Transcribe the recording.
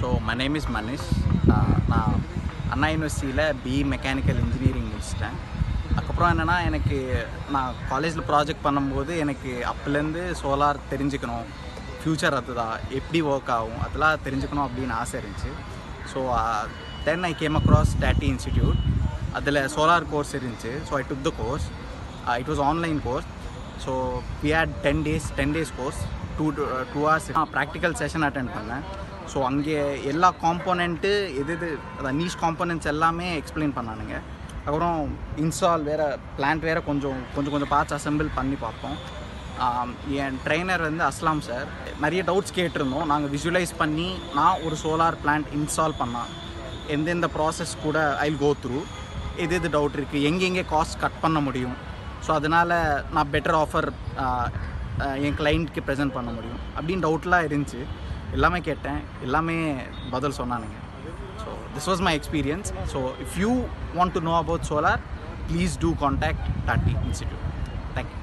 so my name is Manish நான் அண்ணா யூனிவர்சிட்டியில் BE mechanical engineering முடிச்சிட்டேன் அதுக்கப்புறம் என்னென்னா எனக்கு நான் காலேஜில் ப்ராஜெக்ட் பண்ணும்போது எனக்கு அப்போலேருந்து சோலார் தெரிஞ்சுக்கணும் ஃப்யூச்சர் அதுதான் எப்படி ஒர்க் ஆகும் அதெல்லாம் தெரிஞ்சுக்கணும் அப்படின்னு ஆசை இருந்துச்சு so then I came across டேட்டி இன்ஸ்டிடியூட் அதில் சோலார் கோர்ஸ் இருந்துச்சு so I took the course it was online course so we had ten days ten days course two two hours நான் ப்ராக்டிக்கல் செஷன் அட்டென்ட் பண்ணேன் so அங்கே எல்லா component எது எது அதான் நீஷ் காம்போனன்ட்ஸ் எல்லாமே எக்ஸ்பிளைன் பண்ணானுங்க அப்புறம் இன்ஸ்டால் வேறு பிளான்ட் வேறு கொஞ்சம் கொஞ்சம் கொஞ்சம் பார்ட்ஸ் அசெம்பிள் பண்ணி பார்ப்போம் ஆம், என் ட்ரெயினர் வந்து அஸ்லாம் சார் நிறைய டவுட்ஸ் கேட்டிருந்தோம் நாங்கள் விஷுவலைஸ் பண்ணி நான் ஒரு சோலார் பிளான்ட் இன்ஸ்டால் பண்ணால் எந்தெந்த ப்ராசஸ் கூட ஐ கோ த்ரூ எது எது டவுட் இருக்குது எங்கெங்கே காஸ்ட் கட் பண்ண முடியும் ஸோ அதனால் நான் பெட்டர் ஆஃபர் என் கிளைண்ட்க்கு ப்ரெசென்ட் பண்ண முடியும் அப்படின்னு டவுட்லாம் இருந்துச்சு எல்லாமே கேட்டேன் எல்லாமே பதில் சொன்னானுங்க so this was my experience so if you want to know about solar please do contact டாட்டி இன்ஸ்டிடியூட் தேங்க்யூ